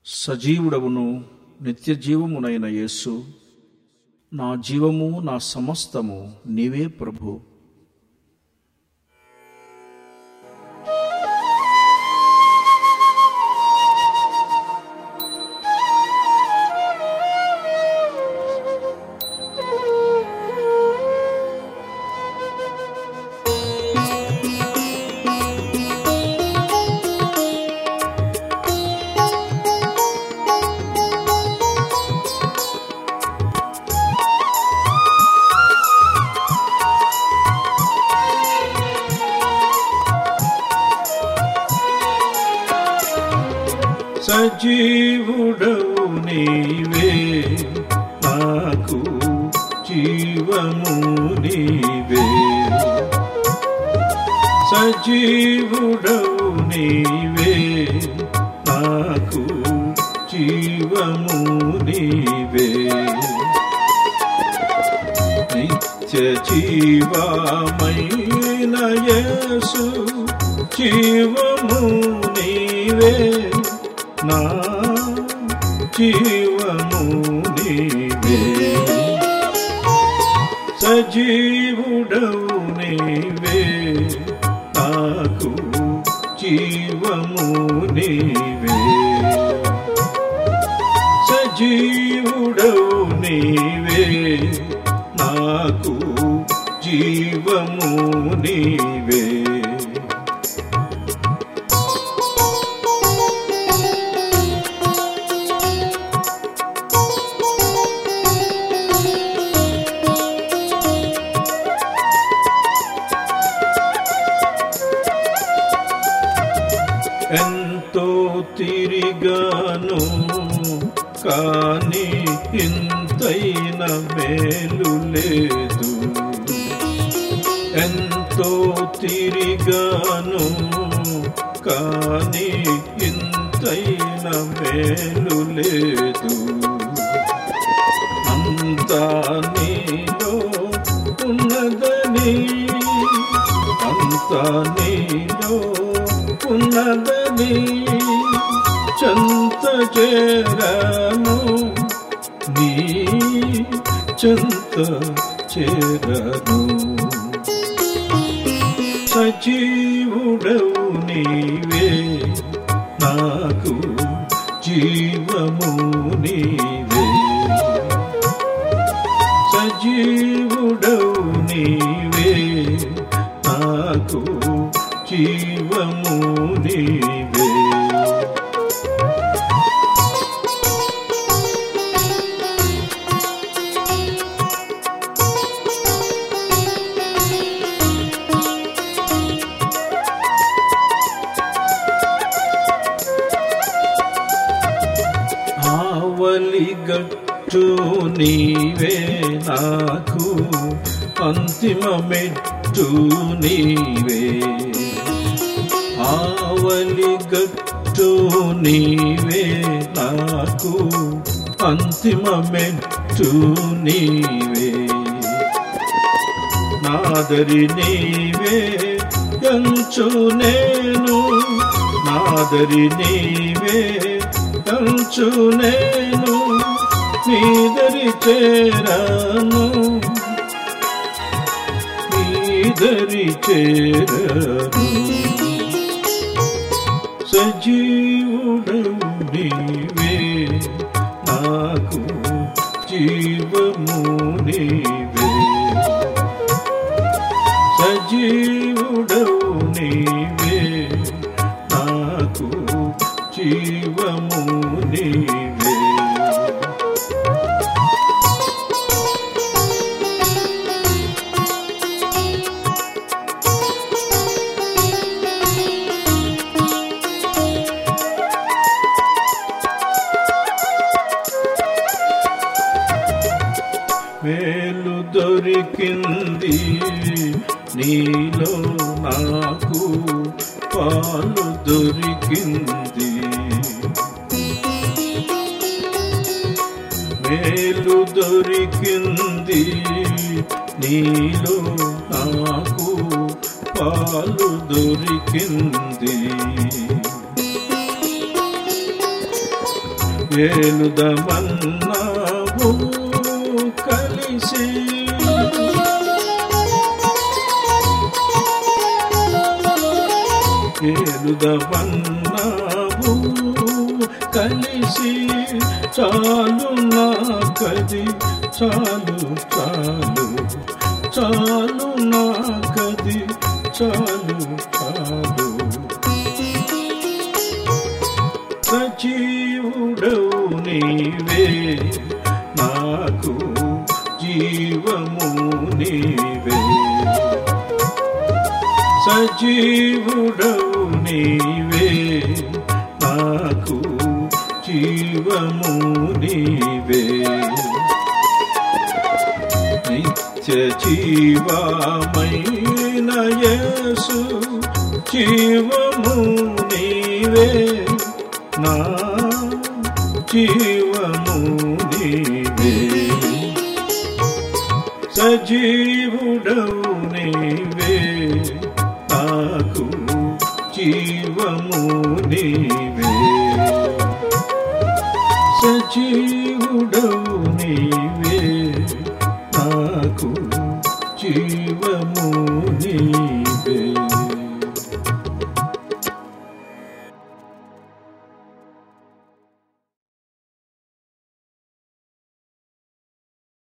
సజీవుడవును నిత్య జీవమునైన యేసు నా జీవము నా సమస్తము నీవే ప్రభు సజీవుడవు నీవే నాకు జీవము నీవే సజీవుడవు నీవే నాకు జీవము నీవే నిత్య జీవమైన యేసు జీవము నీవే నా జీవము నీవే సజీవుడవు నీవే నాకు జీవము నీవే సజీవుడవు నీవే నాకు జీవము నీవే ఎంతో తిరిగాను కానీ ఇంతైన మేలు లేదు ఎంతో తిరిగాను కానీ ఇంతైన మేలు లేదు అంతా నీలో ఉన్నదని అంతా నీలో ఉన్నదని చంత చేరను నీ చంత చేరను సజీవుడవు నీవే నాకు జీవము నీవే సజీవుడవు నీవే నాకు జీవము నీవే ఆవలిగట్టు నీవే నాకు అంతిమ మెట్టు నీవే ఆవలిగట్టు నీవే నాకు అంతిమ మెట్టు నీవే నాదరి నీవే ఎంచు నేను నాదరి నీవే ఎంచు నేను నీదరి చేరను నీదరి చేరను సజీవుడవు నీవే నాకు జీవము నీవే సజీవుడవు నీవే నాకు జీవము నీవే మేలు దొరికింది నీలో నాకు పాలు దొరికింది మేలు దొరికింది నీలో నాకు పాలు దొరికింది ఏలుదమన్నావు కలిసి ఏలుదమన్నావు కలిసి చాలు నాకది చాలు చాలు చాలు నాకది చాలు చాలు సజీవుడవు నీవే నాకు జీవము నీవే సజీవుడవు నీవే నాకు జీవము నీవే నిత్య జీవమైన యేసు జీవము నీవే నా జీవము నీవే సజీవుడవు నీవే నాకు జీవము నీవే సజీవుడవు నీవే నాకు జీవము నీవే